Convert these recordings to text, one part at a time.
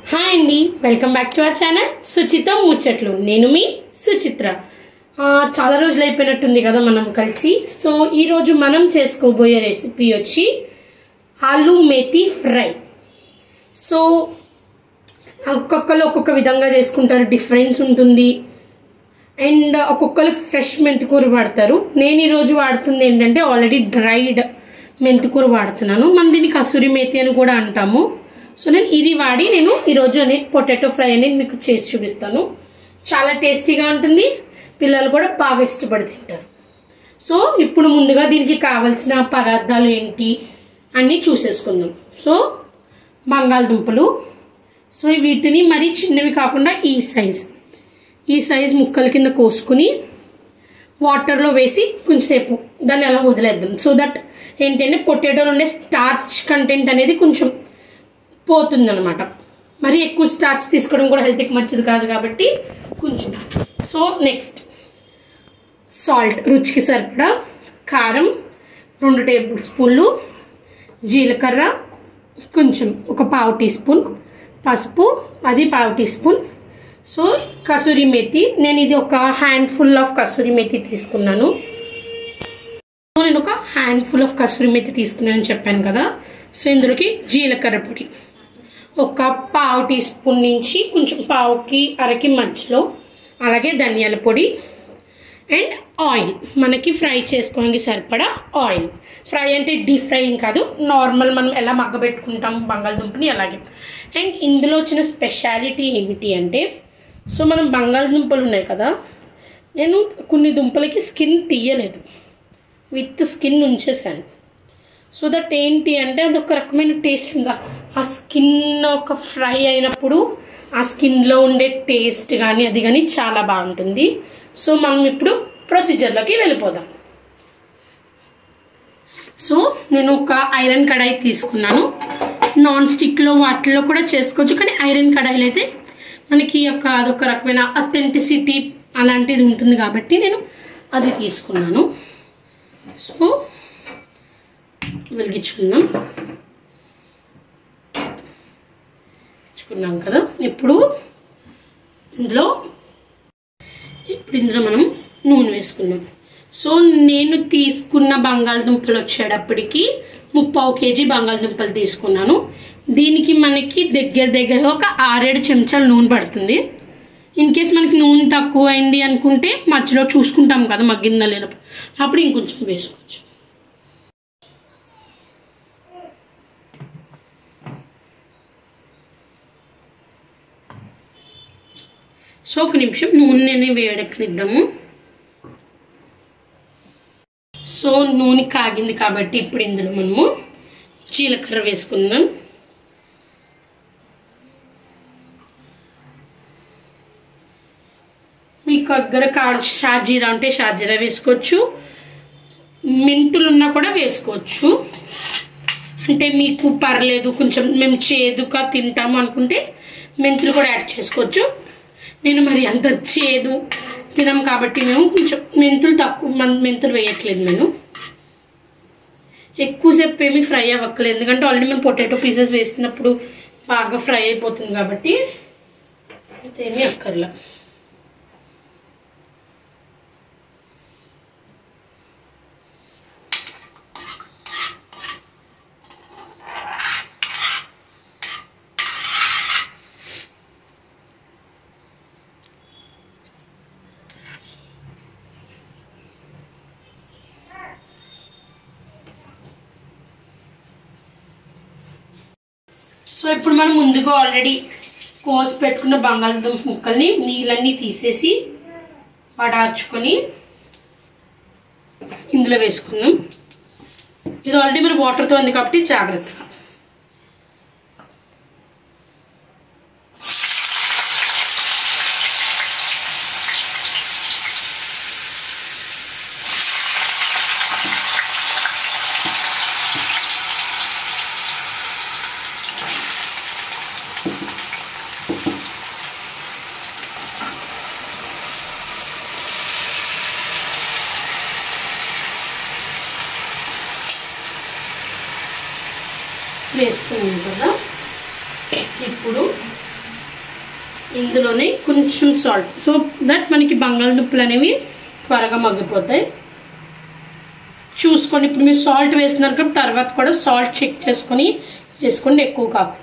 Hi అండి welcome back to our channel Suchita Muchatlu నేను మీ సుచిత్ర ఆ, చాలా రోజులు అయిపోయినట్టుంది కదా మనం కలిసి సో ఈరోజు మనం చేసుకోబోయే రెసిపీ వచ్చి ఆలు మేతి ఫ్రై సో ఒక్కొక్కరు ఒక్కొక్క విధంగా చేసుకుంటారు డిఫరెన్స్ ఉంటుంది అండ్ ఒక్కొక్కరు ఫ్రెష్ మెంతికూర వాడతారు నేను ఈరోజు వాడుతుంది ఏంటంటే ఆల్రెడీ డ్రైడ్ మెంతికూర వాడుతున్నాను మనం దీన్ని కసూరి మేతి అని కూడా అంటాము సో నేను ఇది వాడి నేను ఈరోజు అనే పొటాటో ఫ్రై అనేది మీకు చేసి చూపిస్తాను చాలా టేస్టీగా ఉంటుంది పిల్లలు కూడా బాగా ఇష్టపడి తింటారు సో ఇప్పుడు ముందుగా దీనికి కావాల్సిన పదార్థాలు ఏంటి అన్నీ చూసేసుకుందాం సో బంగాళదుంపలు సో వీటిని మరీ చిన్నవి కాకుండా ఈ సైజ్ ఈ సైజ్ ముక్కల కింద కోసుకుని వాటర్లో వేసి కొంచెంసేపు దాన్ని అలా వదిలేద్దాం సో దట్ ఏంటంటే పొటాటోలో ఉండే స్టార్చ్ కంటెంట్ అనేది కొంచెం పోతుందన్నమాట మరి ఎక్కువ స్టార్చ్ తీసుకోవడం కూడా హెల్త్కి మంచిది కాదు కాబట్టి కొంచెం సో నెక్స్ట్ సాల్ట్ రుచికి సరిపడా కారం రెండు టేబుల్ స్పూన్లు జీలకర్ర కొంచెం ఒక పావు టీ స్పూన్ పసుపు అది పావు teaspoon so kasuri methi నేను ఇది ఒక handful of kasuri methi తీసుకున్నాను సో నేను ఒక handful of kasuri methi తీసుకున్నానని చెప్పాను కదా సో ఇందులోకి జీలకర్ర పొడి ఒక పావు టీ స్పూన్ నుంచి కొంచెం పావుకి అరకి మధ్యలో అలాగే ధనియాల పొడి అండ్ ఆయిల్ మనకి ఫ్రై చేసుకోవడానికి సరిపడా ఆయిల్ ఫ్రై అంటే డీప్ ఫ్రైయింగ్ కాదు నార్మల్ మనం ఎలా మగ్గబెట్టుకుంటాం బంగాళదుంపని అలాగే అండ్ ఇందులో వచ్చిన స్పెషాలిటీ ఏమిటి అంటే సో మనం బంగాళదుంపలు ఉన్నాయి కదా నేను కొన్ని దుంపలకి స్కిన్ తీయలేదు విత్ స్కిన్ ఉంచేసాను సో దట్ ఏంటి అంటే అది ఒక రకమైన టేస్ట్ ఉందా ఆ స్కిన్ ఒక ఫ్రై అయినప్పుడు ఆ స్కిన్లో ఉండే టేస్ట్ కానీ అది కానీ చాలా బాగుంటుంది సో మనం ఇప్పుడు ప్రొసీజర్లోకి వెళ్ళిపోదాం సో నేను ఒక ఐరన్ కడాయి తీసుకున్నాను నాన్ స్టిక్లో వాటిలో కూడా చేసుకోవచ్చు కానీ ఐరన్ కడాయిలు అయితే మనకి ఒక అదొక రకమైన అథెంటిసిటీ అలాంటిది ఉంటుంది కాబట్టి నేను అది తీసుకున్నాను సో వెలిగించుకుందాం వెలిగించుకున్నాం కదా ఇప్పుడు ఇందులో ఇప్పుడు ఇందులో మనం నూనె వేసుకుందాం సో నేను తీసుకున్న బంగాళదుంపలు వచ్చేటప్పటికి ముప్పావు కేజీ బంగాళదుంపలు తీసుకున్నాను దీనికి మనకి దగ్గర దగ్గర ఒక ఆరేడు చెంచాలు నూనె పడుతుంది ఇన్ కేస్ మనకి నూనె తక్కువ అయింది అనుకుంటే మధ్యలో చూసుకుంటాం కదా మగ్గిందా లేనప్పుడు అప్పుడు ఇంకొంచెం వేసుకోవచ్చు సో ఒక నిమిషం నూనెని వేడెక్కనిద్దాము సో నూనె కాగింది కాబట్టి ఇప్పుడు ఇందులో మనము జీలకర్ర వేసుకుందాం మీకు దగ్గర కాడ షాజీరా అంటే షాజీరా వేసుకోవచ్చు మెంతులు ఉన్నా కూడా వేసుకోవచ్చు అంటే మీకు పర్లేదు కొంచెం మేము చేదుగా తింటాము అనుకుంటే మెంతులు కూడా యాడ్ చేసుకోవచ్చు నేను మరి అంత చేదు తినం కాబట్టి మేము కొంచెం మెంతులు తక్కువ మన- మెంతులు వేయట్లేదు నేను ఎక్కువసేపు ఏమి ఫ్రై అవ్వక్కలేదు ఎందుకంటే ఆల్రెడీ మనం పొటాటో పీసెస్ వేసినప్పుడు బాగా ఫ్రై అయిపోతుంది కాబట్టి అంతేమీ అక్కర్లా సో ఇప్పుడు మనం ముందుగా ఆల్రెడీ కోసి పెట్టుకున్న బంగాళదుంప ముక్కల్ని నీళ్ళన్నీ తీసేసి వడార్చుకొని ఇందులో వేసుకుందాం ఇది ఆల్రెడీ మన వాటర్తో ఉంది కాబట్టి జాగ్రత్తగా వేసుకున్నాం కదా ఇప్పుడు ఇందులోనే కొంచెం సాల్ట్ సో దట్ మనకి బంగాళదుంపలు అనేవి త్వరగా మగ్గిపోతాయి చూసుకొని ఇప్పుడు మీరు సాల్ట్ వేస్తున్నారు కాబట్టి తర్వాత కూడా సాల్ట్ చెక్ చేసుకొని వేసుకోండి ఎక్కువ కాకుండా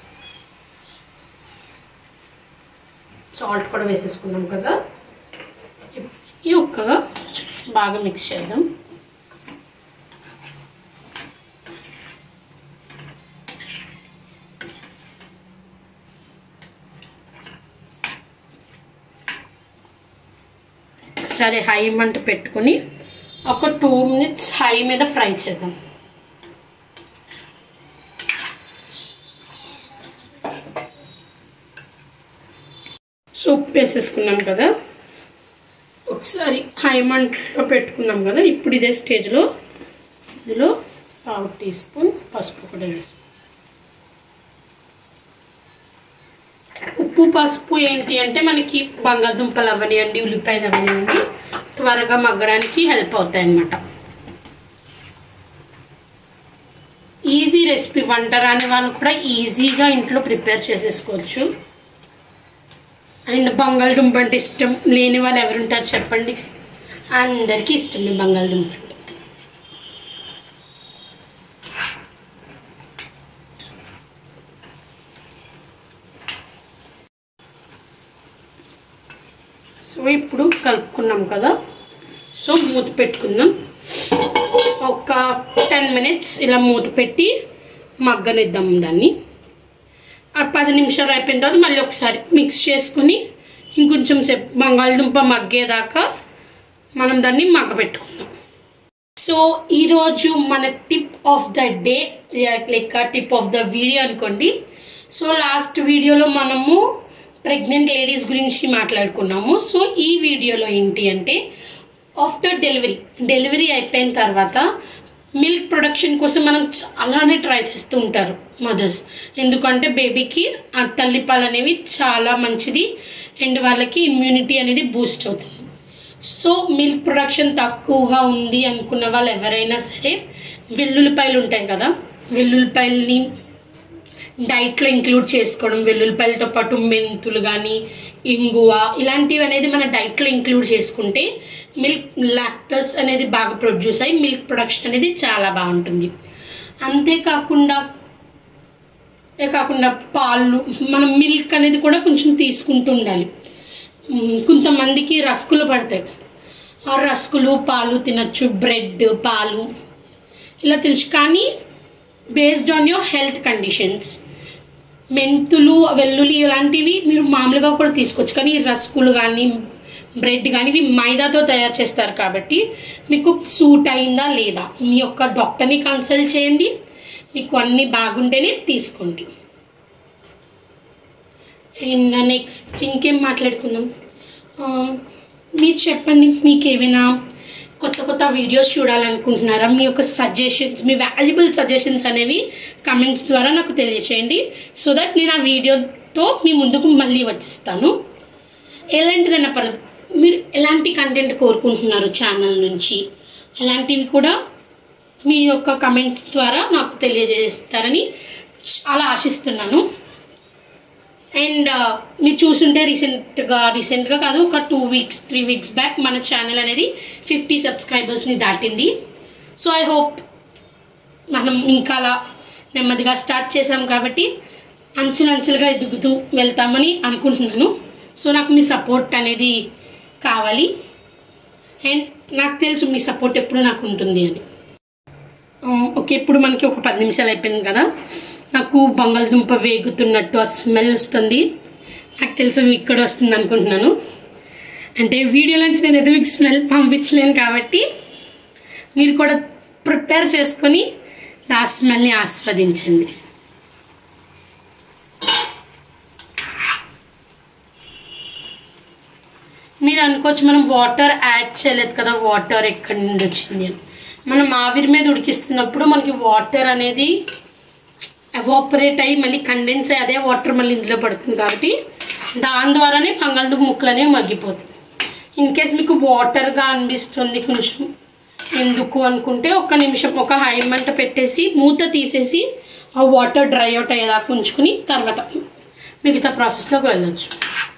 సాల్ట్ కూడా వేసేసుకున్నాం కదా ఈ ఒక్కగా బాగా మిక్స్ చేద్దాం సరే హై మంట పెట్టుకొని ఒక టూ మినిట్స్ హై మీద ఫ్రై చేద్దాం సూప్ వేసేసుకున్నాం కదా ఒకసారి హై మంటలో పెట్టుకున్నాం కదా ఇప్పుడు ఇదే స్టేజ్లో ఇందులో పావు టీ స్పూన్ పసుపు కూడా వేసుకుంటాం ఉప్పు పసుపు ఏంటి అంటే మనకి బంగాళదుంపలు అవనివ్వండి ఉల్లిపాయలు అవనివ్వండి త్వరగా మగ్గడానికి హెల్ప్ అవుతాయి అన్నమాట ఈజీ రెసిపీ వంట రాని వాళ్ళు కూడా ఈజీగా ఇంట్లో ప్రిపేర్ చేసేసుకోవచ్చు అండ్ బంగాళదుంప అంటే ఇష్టం లేని వాళ్ళు ఎవరుంటారు చెప్పండి అందరికీ ఇష్టమే బంగాళదుంప అంటే సో ఇప్పుడు కలుపుకున్నాం కదా సో మూత పెట్టుకుందాం ఒక టెన్ మినిట్స్ ఇలా మూత పెట్టి మగ్గనిద్దాం దాన్ని ఆ పది నిమిషాలు అయిపోయిన తర్వాత మళ్ళీ ఒకసారి మిక్స్ చేసుకుని ఇంకొంచెం సేపు బంగాళదుంప మగ్గేదాకా మనం దాన్ని మగ్గబెట్టుకుందాం సో ఈరోజు మన tip of the day like tip of the video అనుకోండి సో లాస్ట్ వీడియోలో మనము ప్రెగ్నెంట్ లేడీస్ గురించి మాట్లాడుకున్నాము సో ఈ వీడియోలో ఏంటి అంటే ఆఫ్టర్ డెలివరీ డెలివరీ అయిపోయిన తర్వాత మిల్క్ ప్రొడక్షన్ కోసం మనం చాలానే ట్రై చేస్తూ ఉంటారు మదర్స్ ఎందుకంటే బేబీకి ఆ తల్లిపాలు అనేవి చాలా మంచిది అండ్ వాళ్ళకి ఇమ్యూనిటీ అనేది బూస్ట్ అవుతుంది సో మిల్క్ ప్రొడక్షన్ తక్కువగా ఉంది అనుకున్న వాళ్ళు ఎవరైనా సరే వెల్లుల్లిపాయలు ఉంటాయి కదా వెల్లుల్లిపాయలని డైట్లో ఇంక్లూడ్ చేసుకోవడం వెల్లుల్లిపాయలతో పాటు మెంతులు కానీ ఇంగువ ఇలాంటివి అనేది మన డైట్లో ఇంక్లూడ్ చేసుకుంటే మిల్క్ లాక్టస్ అనేది బాగా ప్రొడ్యూస్ అయ్యి మిల్క్ ప్రొడక్షన్ అనేది చాలా బాగుంటుంది అంతేకాకుండా ఏ కాకుండా పాలు మనం మిల్క్ అనేది కూడా కొంచెం తీసుకుంటూ ఉండాలి మ్, కొంతమందికి రస్కులు పడతాయి ఆ రస్కులు పాలు తినచ్చు బ్రెడ్ పాలు ఇలా తినచ్చు కానీ based on your health conditions మెంతులు వెల్లుల్లి ఇలాంటివి మీరు మామూలుగా కూడా తీసుకోవచ్చు కానీ ఈ రస్కులు కానీ బ్రెడ్ కానీ ఇవి మైదాతో తయారు చేస్తారు కాబట్టి మీకు సూట్ అయిందా లేదా మీ యొక్క డాక్టర్ని కన్సల్ట్ చేయండి మీకు అన్నీ బాగుంటేనే తీసుకోండి అండ్ నెక్స్ట్ ఇంకేం మాట్లాడుకుందాం ఆ, మీరు చెప్పండి మీకు ఏమైనా కొత్త కొత్త వీడియోస్ చూడాలనుకుంటున్నారా మీ యొక్క సజెషన్స్ మీ వాల్యుబుల్ సజెషన్స్ అనేవి కమెంట్స్ ద్వారా నాకు తెలియచేయండి సో దట్ నేను ఆ వీడియోతో మీ ముందుకు మళ్ళీ వచ్చేస్తాను ఎలాంటిదైనా పర్లేదు మీరు ఎలాంటి కంటెంట్ కోరుకుంటున్నారు ఛానల్ నుంచి అలాంటివి కూడా మీ యొక్క కమెంట్స్ ద్వారా నాకు తెలియజేస్తారని చాలా ఆశిస్తున్నాను అండ్ మీరు చూసుంటే రీసెంట్గా రీసెంట్గా కాదు ఒక two weeks three weeks back మన ఛానల్ అనేది ఫిఫ్టీ సబ్స్క్రైబర్స్ని దాటింది సో ఐ హోప్ మనం ఇంకా అలా నెమ్మదిగా స్టార్ట్ చేసాం కాబట్టి అంచులంచులుగా ఎదుగుతూ వెళ్తామని అనుకుంటున్నాను సో నాకు మీ సపోర్ట్ అనేది కావాలి అండ్ నాకు తెలుసు మీ సపోర్ట్ ఎప్పుడు నాకు ఉంటుంది అని ఓకే ఇప్పుడు మనకి ఒక పది నిమిషాలు అయిపోయింది కదా నాకు బంగాళదుంప వేగుతున్నట్టు ఆ స్మెల్ వస్తుంది నాకు తెలుసు మీకు కూడా వస్తుంది అనుకుంటున్నాను అంటే వీడియోలోంచి నేను అయితే మీకు స్మెల్ పంపించలేను కాబట్టి మీరు కూడా ప్రిపేర్ చేసుకొని ఆ స్మెల్ని ఆస్వాదించండి మీరు అనుకోవచ్చు మనం వాటర్ యాడ్ చేయలేదు కదా వాటర్ ఎక్కడి నుండి వచ్చింది అని మనం ఆవిరి మీద ఉడికిస్తున్నప్పుడు మనకి వాటర్ అనేది ఎవాపరేట్ అయ్యి మళ్ళీ కండెన్స్ అయ్యి అదే వాటర్ మళ్ళీ ఇందులో పడుతుంది కాబట్టి దాని ద్వారానే బంగాళదుంప ముక్కలు అనేవి మగ్గిపోతాయి ఇన్ కేస్ మీకు వాటర్గా అనిపిస్తుంది కొంచెం ఎందుకు అనుకుంటే ఒక నిమిషం ఒక హై మంట పెట్టేసి మూత తీసేసి ఆ వాటర్ డ్రై అవుట్ అయ్యేదాకా ఉంచుకుని తర్వాత మిగతా ప్రాసెస్లోకి వెళ్ళొచ్చు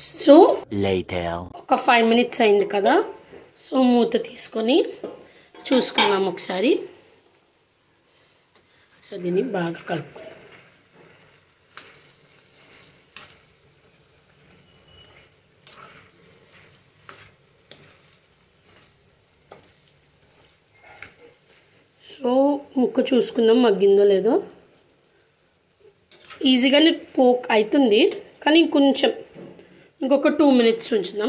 సో Later. ఒక ఫైవ్ మినిట్స్ అయింది కదా సో మూత తీసుకొని చూసుకుందాం ఒకసారి సో దీన్ని బాగా కలుపు సో ముక్క చూసుకుందాం మగ్గిందో లేదో ఈజీగానే పోక్ అవుతుంది కానీ ఇంకొంచెం ఇంకొక టూ మినిట్స్ ఉంచుదాం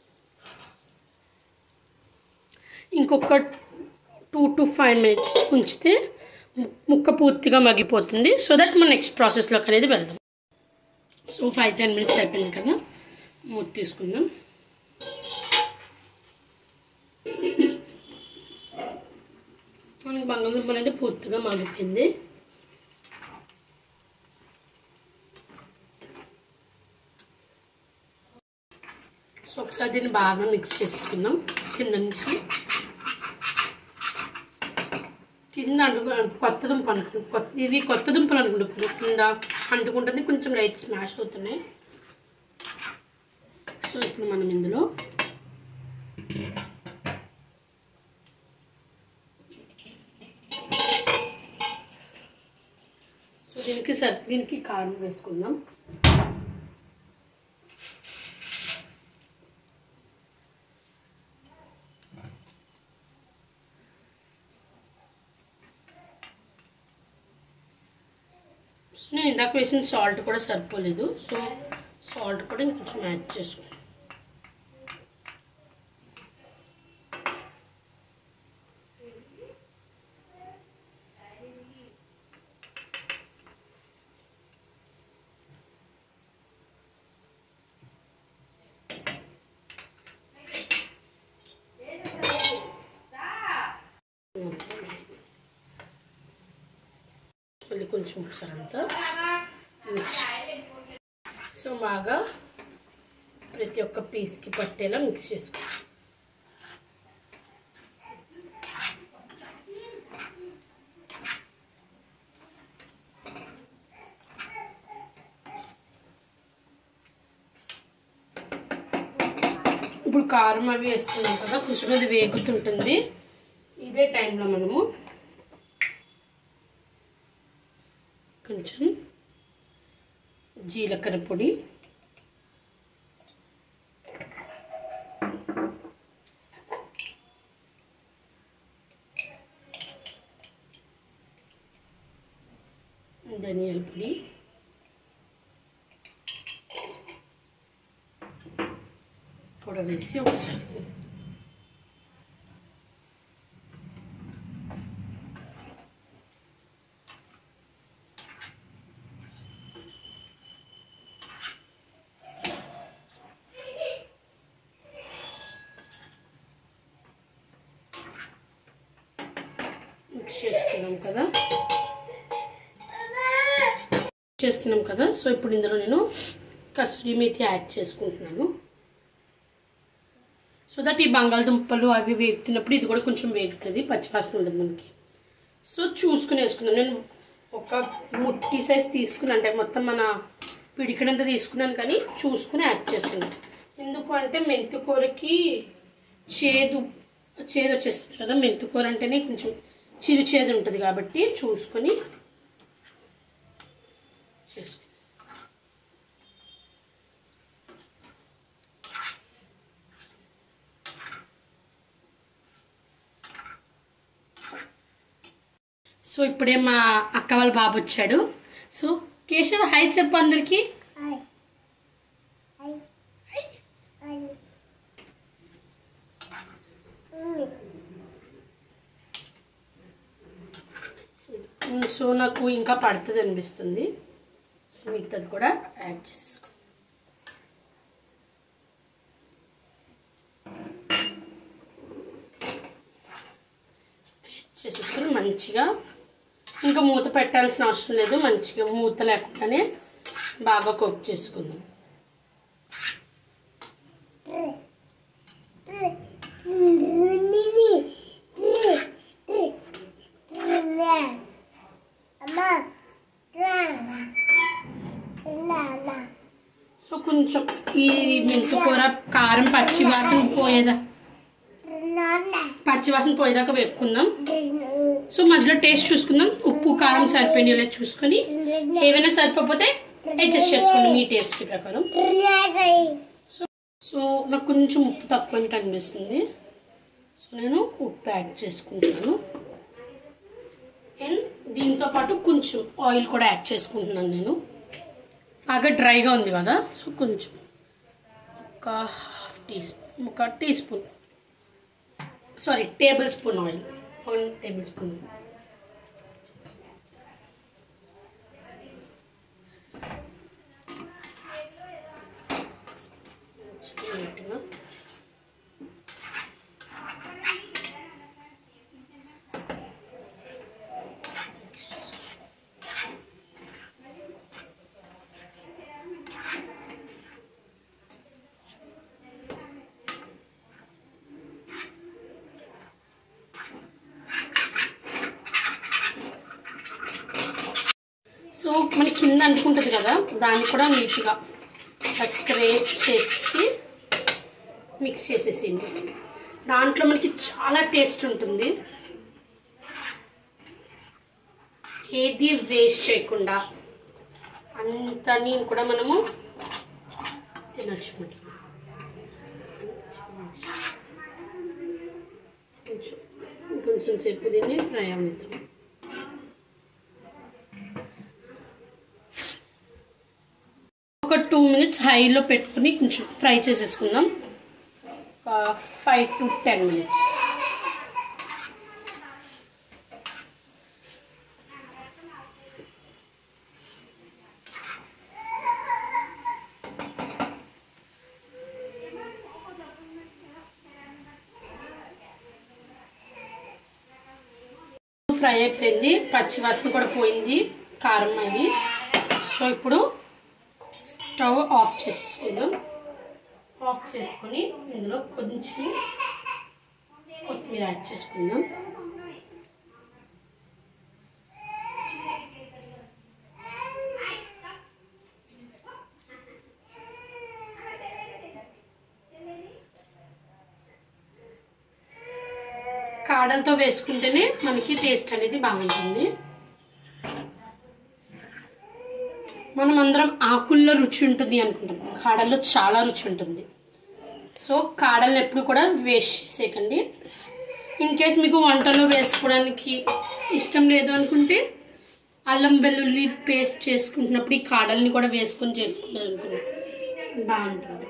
ఇంకొక టూ టు ఫైవ్ మినిట్స్ ఉంచితే ము- ముక్క పూర్తిగా మగ్గిపోతుంది సో దట్ మనం నెక్స్ట్ ప్రాసెస్లోకి అనేది వెళ్దాం సో ఫైవ్ టెన్ మినిట్స్ అయిపోయింది కదా మూత తీసుకుందాం మనకి బంగాళదుంప అనేది పూర్తిగా మగ్గిపోయింది సో ఒకసారి దీన్ని బాగా మిక్స్ చేసేసుకుందాం కింద నుంచి కింద అంటుకు కొత్త దుంప అనుకుంటు కొత్త ఇవి కొత్త దుంపలు అనుకుంటు కింద అంటుకుంటుంది కొంచెం లైట్ స్మాష్ అవుతున్నాయి సో ఇప్పుడు మనం ఇందులో సో దీనికి సర్ దీనికి కారం వేసుకుందాం సో నేను ఇందాక వేసిన సాల్ట్ కూడా సరిపోలేదు సో సాల్ట్ కూడా ఇంకొంచెం యాడ్ చేసుకుంటాను మళ్ళీ కొంచెం ఒకసారి అంతా మిక్స్ సో బాగా ప్రతి ఒక్క పీస్కి పట్టేలా మిక్స్ చేసుకో ఇప్పుడు కారం అవి వేసుకున్నాం కదా కొంచెం అది వేగుతుంటుంది ఇదే టైంలో మనము కొంచెం జీలకర్ర పొడి ధనియాల పొడి కూడా వేసి ఒకసారి మిక్స్ చేసుకున్నాం కదా చేస్తున్నాం కదా సో ఇప్పుడు ఇందులో నేను కసూరి మేతి యాడ్ చేసుకుంటున్నాను సో దట్ ఈ బంగాళదుంపలు అవి వేగుతున్నప్పుడు ఇది కూడా కొంచెం వేగుతుంది పచ్చివాసన ఉండదు మనకి సో చూసుకుని వేసుకున్నాను నేను ఒక ముట్టి సైజ్ తీసుకుని అంటే మొత్తం మన పిడికినంత తీసుకున్నాను కానీ చూసుకుని యాడ్ చేసుకున్నాను ఎందుకు అంటే మెంతి కూరకి చేదు చేదు వచ్చేస్తుంది కదా మెంతి కూర అంటేనే కొంచెం చిరు చేదు ఉంటుంది కాబట్టి చూసుకొని చేసుకున్నాను సో ఇప్పుడే మా అక్క వాళ్ళ బాబు వచ్చాడు సో కేశవ్ హాయ్ చెప్పు అందరికి సో నాకు ఇంకా పడుతుంది అనిపిస్తుంది సో మిగతాది కూడా యాడ్ చేసేసుకో చేసేసుకొని మంచిగా ఇంకా మూత పెట్టాల్సిన అవసరం లేదు మంచిగా మూత లేకుండానే బాగా కుక్ చేసుకుందాం సో కొంచెం ఈ మెంతు కూర కారం పచ్చి వాసన పోయేదా పచ్చి వాసన పోయేదాకా వేపుకుందాం సో మధ్యలో టేస్ట్ చూసుకుందాం ఉప్పు కారం సరిపోయినాయో లేదో చూసుకొని ఏమైనా సరిపోతే అడ్జస్ట్ చేసుకోండి మీ టేస్ట్ ప్రకారం సో నాకు కొంచెం ఉప్పు తక్కువ అనిపిస్తుంది సో నేను ఉప్పు యాడ్ చేసుకుంటున్నాను అండ్ దీంతో పాటు కొంచెం ఆయిల్ కూడా యాడ్ చేసుకుంటున్నాను నేను బాగా డ్రైగా ఉంది కదా సో కొంచెం ఒక హాఫ్ టీ స్పూన్ ఒక teaspoon sorry tablespoon oil one tablespoon నీట్గా సో మన కింద అంటుకుంటుంది కదా దాన్ని కూడా నీట్గా స్క్రేప్ చేసేసి మిక్స్ చేసేసింది దాంట్లో మనకి చాలా టేస్ట్ ఉంటుంది ఏది వేస్ట్ చేయకుండా అంతని కూడా మనము తినచ్చు అన్నమాట. కొంచెం కొంచెం సేపు దీన్ని ఫ్రై అవ్వనిద్దాం ఒక టూ మినిట్స్ హైలో పెట్టుకుని కొంచెం ఫ్రై చేసేసుకుందాం ఒక five to ten minutes fry అయిపోయింది పచ్చి వాసన కూడా పోయింది కారం అయింది సో ఇప్పుడు స్టవ్ ఆఫ్ చేసేసుకుందాం ఆఫ్ చేసుకొని ఇందులో కొంచెం కొత్తిమీర యాడ్ చేసుకుందాం కాడలతో వేసుకుంటేనే మనకి టేస్ట్ అనేది బాగుంటుంది మనం అందరం ఆకుల్లో రుచి ఉంటుంది అనుకుంటాం కాడల్లో చాలా రుచి ఉంటుంది సో కాడల్ని ఎప్పుడు కూడా వేస్ట్ చేసేయకండి ఇన్ కేస్ మీకు వంటలో వేసుకోవడానికి ఇష్టం లేదు అనుకుంటే అల్లం వెల్లుల్లి పేస్ట్ చేసుకుంటున్నప్పుడు ఈ కాడల్ని కూడా వేసుకొని చేసుకున్నారు అనుకోండి బాగుంటుంది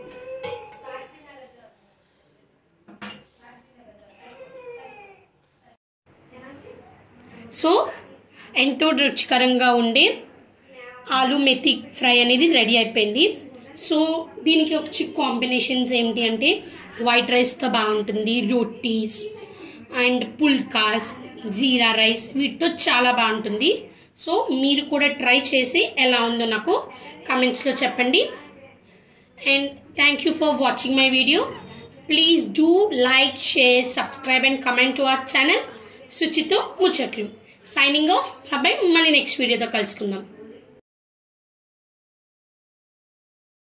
సో ఎంతో రుచికరంగా ఉండే ఆలు మెతి ఫ్రై అనేది రెడీ అయిపోయింది సో దీనికి వచ్చి కాంబినేషన్స్ ఏంటి అంటే వైట్ రైస్తో బాగుంటుంది rotis and pulkas jeera rice వీటితో చాలా బాగుంటుంది సో మీరు కూడా ట్రై చేసి ఎలా ఉందో నాకు కమెంట్స్లో చెప్పండి and thank you for watching my video please do like share subscribe and comment to our channel Suchitho Muchatlu signing of అబ్బాయి మళ్ళీ నెక్స్ట్ వీడియోతో కలుసుకుందాం